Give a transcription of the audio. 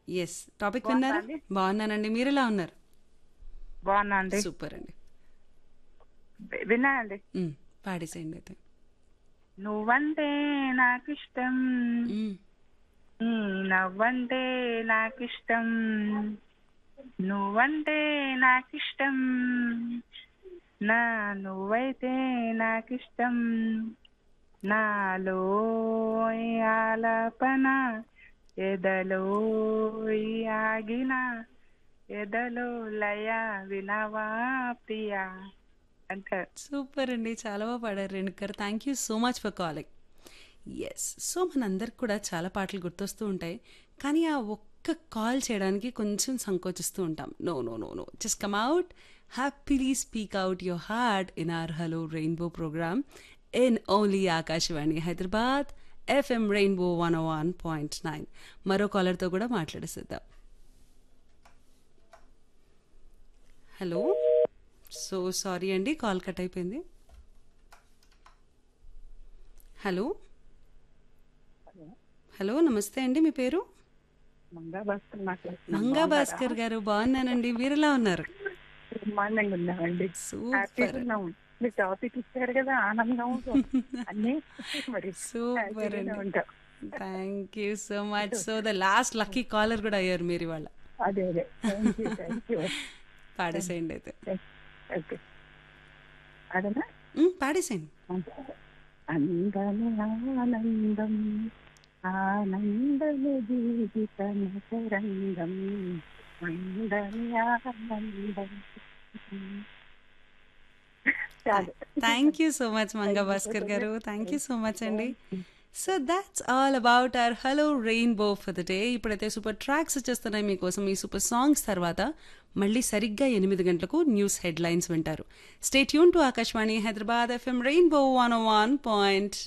Yes topic విన్నారా బాగున్నారా అండి? బాగున్నానండి మీరు ఎలా ఉన్నారు బాగున్నా అండి సూపర్ అండి విన్నా అండి మ్, పాడేసేయండి అయితే నువ్వంటే నాకిష్టం మ్, నీ నవ్వంటే నాకిష్టం నువ్వంటే నాకిష్టం నా నువ్వైతే నాకిష్టం నాలో ఈ ఆలాపన ఎదలో ఈ ఆగిన ఎదలో లయ వినవా ప్రియా అంటారు సూపర్ అండి చాలా బాగా పాడారు Renukar thank you so much for calling yes so మనందరికి కూడా చాలా పాటలు గుర్తొస్తూ ఉంటాయి కానీ ఆ ఒక్క కాల్ చేయడానికి కొంచెం సంకోచిస్తూ ఉంటాం no no no no just come out happily speak out your heart in our hello Rainbow program in only Akashvani Hyderabad FM Rainbow one one point nine మరో కాలర్తో కూడా మాట్లాడేసేద్దాం హలో సో సారీ అండి కాల్ కట్ అయిపోయింది హలో హలో నమస్తే అండి మీ పేరు మంగా భాస్కర్ మాట్లాడుతున్నాను మంగా భాస్కర్ గారు బాగున్నానండి మీరు ఎలా ఉన్నారు బ్రహ్మాండంగా ఉన్నామండి సూపర్ హ్యాపీగా ఉన్నాము మీరు టాపిక్ ఇచ్చారు కదా ఆనందంగా ఉంటాం అన్ని మరి సూపర్ హ్యాపీగానే అండి ఉంటాం thank you so much so the last lucky caller కూడా అయ్యారు మీరు ఇవాళ అదే అదే థ్యాంక్ యూ థ్యాంక్ యూ పాడేసేయండి అయితే ఓకే అదేనా మ్, పాడేసేయండి అందమే ఆనందం ఆనందమే జీవిత మకరంగం అందమే ఆనందం చాలు thank you so much Manga Bhaskar గారు థ్యాంక్ యూ సో మచ్ అండి so that's all about our hello Rainbow for the day ఇప్పుడైతే సూపర్ ట్రాక్స్ వచ్చేస్తున్నాయి మీకోసం ఈ సూపర్ సాంగ్స్ తర్వాత మళ్ళీ సరిగ్గా ఎనిమిది గంటలకు న్యూస్ హెడ్లైన్స్ వింటారు stay tune to Akashvani Hyderabad FM Rainbow one one point